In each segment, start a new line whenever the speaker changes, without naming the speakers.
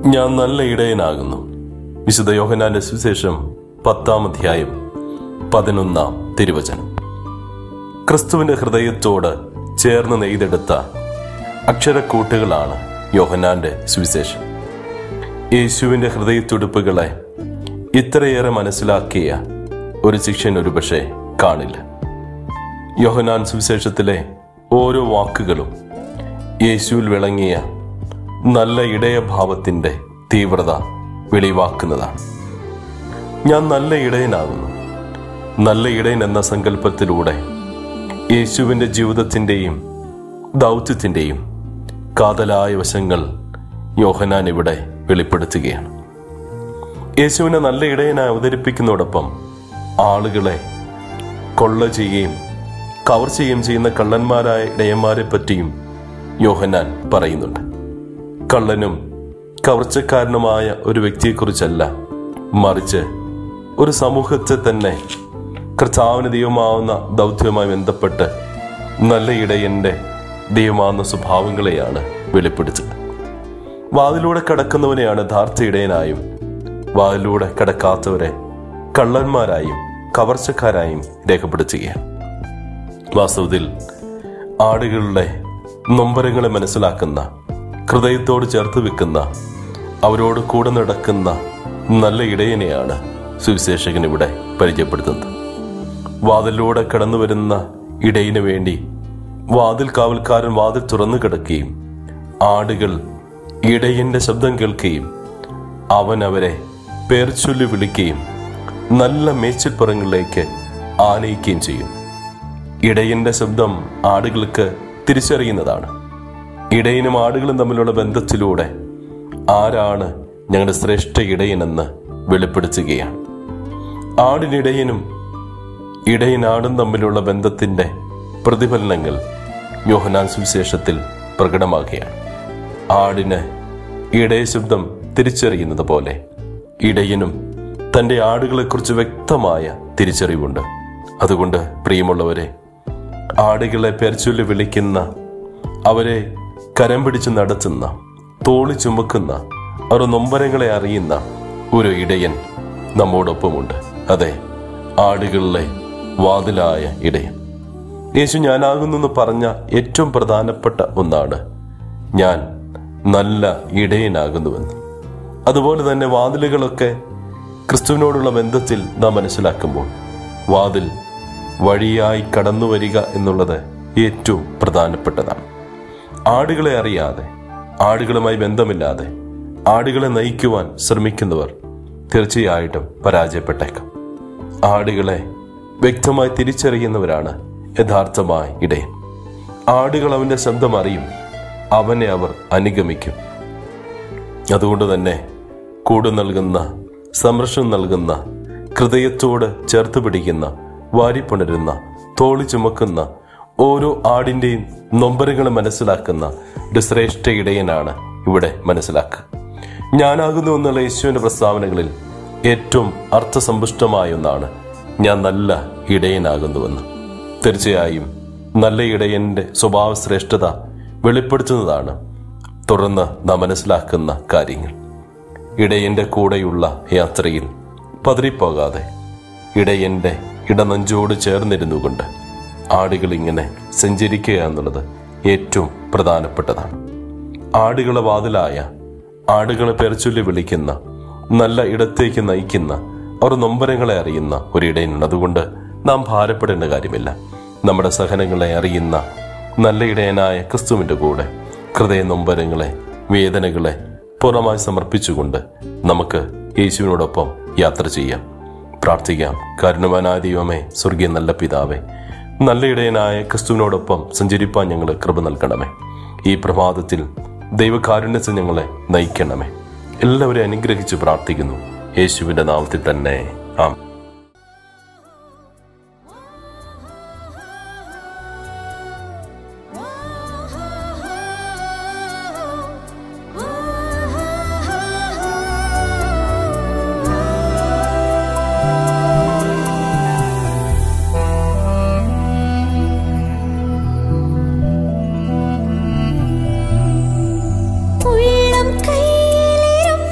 ഞാൻ നല്ല ഇടയനാകുന്നു വിശുദ്ധ യോഹനാന്റെ സുവിശേഷം പത്താം അധ്യായം പതിനൊന്നാം തിരുവചനം ക്രിസ്തുവിന്റെ ഹൃദയത്തോട് ചേർന്ന് നെയ്തെടുത്ത അക്ഷരക്കൂട്ടുകളാണ് യോഹനാന്റെ സുവിശേഷം യേശുവിന്റെ ഹൃദയത്തുടുപ്പുകളെ ഇത്രയേറെ മനസ്സിലാക്കിയ ഒരു ശിഷ്യൻ ഒരുപക്ഷെ കാണില്ല യോഹനാൻ സുവിശേഷത്തിലെ ഓരോ വാക്കുകളും യേശുവിൽ വിളങ്ങിയ നല്ല ഇടയഭാവത്തിന്റെ തീവ്രത വെളിവാക്കുന്നതാണ് ഞാൻ നല്ല ഇടയനാകുന്നു നല്ല ഇടയൻ എന്ന സങ്കല്പത്തിലൂടെ യേശുവിന്റെ ജീവിതത്തിന്റെയും ദൗത്യത്തിന്റെയും കാതലായ വശങ്ങൾ യോഹനാൻ ഇവിടെ വെളിപ്പെടുത്തുകയാണ് യേശുവിനെ നല്ല ഇടയനായി അവതരിപ്പിക്കുന്നതോടൊപ്പം ആളുകളെ കൊള്ള ചെയ്യുകയും കവർ ചെയ്യുകയും ചെയ്യുന്ന കള്ളന്മാരായ ഇടയന്മാരെ പറ്റിയും യോഹന്നാൻ പറയുന്നുണ്ട് കള്ളനും കവർച്ചക്കാരനുമായ ഒരു വ്യക്തിയെക്കുറിച്ചല്ല മറിച്ച് ഒരു സമൂഹത്തെ തന്നെ കർത്താവിന് ദൈവമാവുന്ന ദൗത്യവുമായി ബന്ധപ്പെട്ട് നല്ല ഇടയന്റെ ദൈവമാവുന്ന സ്വഭാവങ്ങളെയാണ് വെളിപ്പെടുത്തുന്നത് വാതിലൂടെ കടക്കുന്നവനെയാണ് യഥാർത്ഥ ഇടയനായും വാതിലൂടെ കടക്കാത്തവരെ കള്ളന്മാരായും കവർച്ചക്കാരായും രേഖപ്പെടുത്തുകയാണ് വാസ്തവത്തിൽ ആടുകളുടെ നൊമ്പരങ്ങളെ മനസ്സിലാക്കുന്ന ഹൃദയത്തോട് ചേർത്ത് വെക്കുന്ന അവരോട് കൂടെ നടക്കുന്ന നല്ല ഇടയനെയാണ് സുവിശേഷകൻ ഇവിടെ പരിചയപ്പെടുത്തുന്നത് വാതിലൂടെ കടന്നു വരുന്ന ഇടയിന് വേണ്ടി വാതിൽ കാവൽക്കാരൻ വാതിൽ തുറന്നു കിടക്കുകയും ആടുകൾ ഇടയന്റെ ശബ്ദം കേൾക്കുകയും അവൻ അവരെ പേർച്ചൊല്ലി വിളിക്കുകയും നല്ല മേച്ചിൽപ്പുറങ്ങളിലേക്ക് ആനയിക്കുകയും ചെയ്യും ഇടയന്റെ ശബ്ദം ആടുകൾക്ക് തിരിച്ചറിയുന്നതാണ് ഇടയനും ആടുകളും തമ്മിലുള്ള ബന്ധത്തിലൂടെ ആരാണ് ഞങ്ങളുടെ ശ്രേഷ്ഠ ഇടയനെന്ന് വെളിപ്പെടുത്തുകയാണ് ആടിനിടയനും ഇടയനാടും തമ്മിലുള്ള ബന്ധത്തിന്റെ പ്രതിഫലനങ്ങൾ യോഹനാൻ സുവിശേഷത്തിൽ പ്രകടമാക്കുകയാണ് ആടിന് ഇടയ ശബ്ദം തിരിച്ചറിയുന്നത് പോലെ ഇടയനും തന്റെ ആടുകളെക്കുറിച്ച് വ്യക്തമായ തിരിച്ചറിവുണ്ട് അതുകൊണ്ട് പ്രിയമുള്ളവരെ ആടുകളെ പേർച്ചൊല്ലി വിളിക്കുന്ന അവരെ കരം പിടിച്ച് നടത്തുന്ന തോളി ചുമക്കുന്ന അവർ നൊമ്പരങ്ങളെ അറിയുന്ന ഒരു ഇടയൻ നമ്മോടൊപ്പമുണ്ട് അതെ ആടുകളിലെ വാതിലായ ഇടയൻ യേശു ഞാനാകുന്നെന്ന് പറഞ്ഞ ഏറ്റവും പ്രധാനപ്പെട്ട ഒന്നാണ് ഞാൻ നല്ല ഇടയനാകുന്നുവെന്ന് അതുപോലെ തന്നെ വാതിലുകളൊക്കെ ക്രിസ്തുവിനോടുള്ള ബന്ധത്തിൽ നാം മനസ്സിലാക്കുമ്പോൾ വാതിൽ വഴിയായി കടന്നു വരിക എന്നുള്ളത് ഏറ്റവും പ്രധാനപ്പെട്ടതാണ് ആടുകളെ അറിയാതെ ആടുകളുമായി ബന്ധമില്ലാതെ ആടുകളെ നയിക്കുവാൻ ശ്രമിക്കുന്നവർ തീർച്ചയായിട്ടും പരാജയപ്പെട്ടേക്കാം ആടുകളെ വ്യക്തമായി തിരിച്ചറിയുന്നവരാണ് യഥാർത്ഥമായ ഇടയൻ ആടുകൾ അവന്റെ ശബ്ദം അറിയും അവനെ അവർ അനുഗമിക്കും അതുകൊണ്ട് തന്നെ കൂട് നൽകുന്ന സംരക്ഷണം നൽകുന്ന ഹൃദയത്തോട് ചേർത്ത് പിടിക്കുന്ന വാരിപ്പുണരുന്ന തോളി ചുമക്കുന്ന ഓരോ ആടിന്റെയും നൊമ്പരങ്ങൾ മനസ്സിലാക്കുന്ന ഒരു ശ്രേഷ്ഠ ഇടയനാണ് ഇവിടെ മനസ്സിലാക്കുക ഞാനാകുന്നു എന്നുള്ള യേശുവിന്റെ പ്രസ്താവനകളിൽ ഏറ്റവും അർത്ഥസമ്പുഷ്ടമായ ഒന്നാണ് ഞാൻ നല്ല ഇടയനാകുന്നുവെന്ന് തീർച്ചയായും നല്ല ഇടയന്റെ സ്വഭാവ ശ്രേഷ്ഠത വെളിപ്പെടുത്തുന്നതാണ് തുടർന്ന് നാം മനസ്സിലാക്കുന്ന കാര്യങ്ങൾ ഇടയന്റെ കൂടെയുള്ള യാത്രയിൽ പതറിപ്പോകാതെ ഇടയന്റെ ഇടനെഞ്ചോട് ചേർന്നിരുന്നുകൊണ്ട് ആടുകൾ ഇങ്ങനെ സഞ്ചരിക്കുക എന്നുള്ളത് ഏറ്റവും പ്രധാനപ്പെട്ടതാണ് ആടുകളെ വാതിലായ ആടുകളെ പെരച്ചൊല്ലി വിളിക്കുന്ന നല്ല ഇടത്തേക്ക് നയിക്കുന്ന അവർ നൊമ്പരങ്ങളെ അറിയുന്ന ഒരു ഇടയനുണ്ട് അതുകൊണ്ട് നാം ഭാരപ്പെടേണ്ട കാര്യമില്ല നമ്മുടെ സഹനങ്ങളെ അറിയുന്ന നല്ല ഇടയനായ ക്രിസ്തുവിന്റെ കൂടെ ഹൃദയ നൊമ്പരങ്ങളെ വേദനകളെ പൂർണ്ണമായി സമർപ്പിച്ചുകൊണ്ട് നമുക്ക് യേശുവിനോടൊപ്പം യാത്ര ചെയ്യാം പ്രാർത്ഥിക്കാം കരുണവാനായ ദൈവമേ സ്വർഗീയ നല്ല പിതാവേ നല്ല ഇടയനായ ക്രിസ്തുവിനോടൊപ്പം സഞ്ചരിപ്പാൻ ഞങ്ങൾ കൃപ നൽകണമേ ഈ പ്രഭാതത്തിൽ ദൈവകാരുണ്യത്തിൽ ഞങ്ങളെ നയിക്കണമേ എല്ലാവരെയും അനുഗ്രഹിച്ച് പ്രാർത്ഥിക്കുന്നു യേശുവിന്റെ നാമത്തിൽ തന്നെ ആം
ഉള്ളം കയ്യിലിരുമ്പ്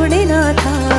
ഞങ്ങളുടെ നാഥ